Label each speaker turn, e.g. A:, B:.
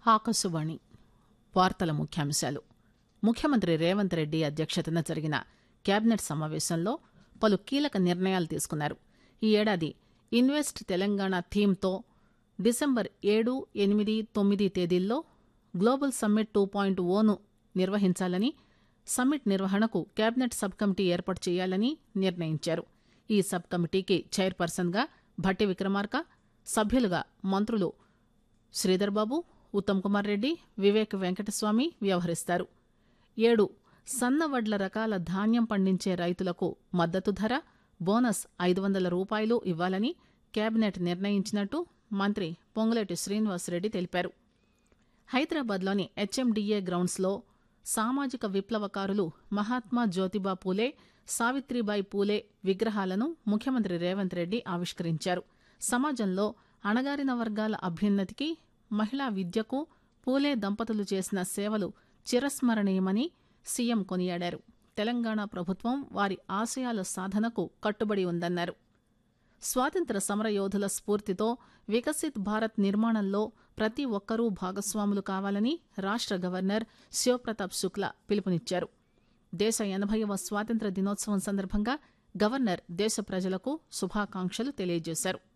A: ఆకాశవాణి వార్తల ముఖ్యాంశాలు ముఖ్యమంత్రి రేవంత్ రెడ్డి అధ్యక్షతన జరిగిన కేబినెట్ సమావేశంలో పలు కీలక నిర్ణయాలు తీసుకున్నారు ఈ ఏడాది ఇన్వెస్ట్ తెలంగాణ థీమ్తో డిసెంబర్ ఏడు ఎనిమిది తొమ్మిది తేదీల్లో global summit two point one నిర్వహించాలని సమ్మిట్ నిర్వహణకు కేబినెట్ సబ్ కమిటీ ఏర్పాటు చేయాలని నిర్ణయించారు ఈ సబ్ కమిటీకి చైర్పర్సన్గా భట్టి విక్రమార్క సభ్యులుగా మంత్రులు శ్రీధర్బాబు ఉత్తమ్ కుమార్ రెడ్డి వివేక్ వెంకటస్వామి వ్యవహరిస్తారు ఏడు సన్న వడ్ల రకాల ధాన్యం పండించే రైతులకు మద్దతు ధర బోనస్ ఐదు వందల రూపాయలు ఇవ్వాలని కేబినెట్ నిర్ణయించినట్టు మంత్రి పొంగులేటి శ్రీనివాసరెడ్డి తెలిపారు హైదరాబాద్లోని హెచ్ఎండిఏ గ్రౌండ్స్లో సామాజిక విప్లవకారులు మహాత్మా జ్యోతిబా పూలే సావిత్రిబాయి పూలే విగ్రహాలను ముఖ్యమంత్రి రేవంత్ రెడ్డి ఆవిష్కరించారు సమాజంలో అణగారిన వర్గాల అభ్యున్నతికి మహిళా విద్యకు పూలే దంపతులు చేసిన సేవలు చిరస్మరణీయమని సీఎం కొనియాడారు తెలంగాణ ప్రభుత్వం వారి ఆశయాల సాధనకు కట్టుబడి ఉందన్నారు స్వాతంత్ర సమరయోధుల స్ఫూర్తితో వికసిత్ భారత్ నిర్మాణంలో ప్రతి ఒక్కరూ భాగస్వాములు కావాలని రాష్ట గవర్నర్ శివప్రతాప్ శుక్లా పిలుపునిచ్చారు దేశ ఎనభైవ స్వాతంత్ర దినోత్సవం సందర్భంగా గవర్నర్ దేశ ప్రజలకు శుభాకాంక్షలు తెలియజేశారు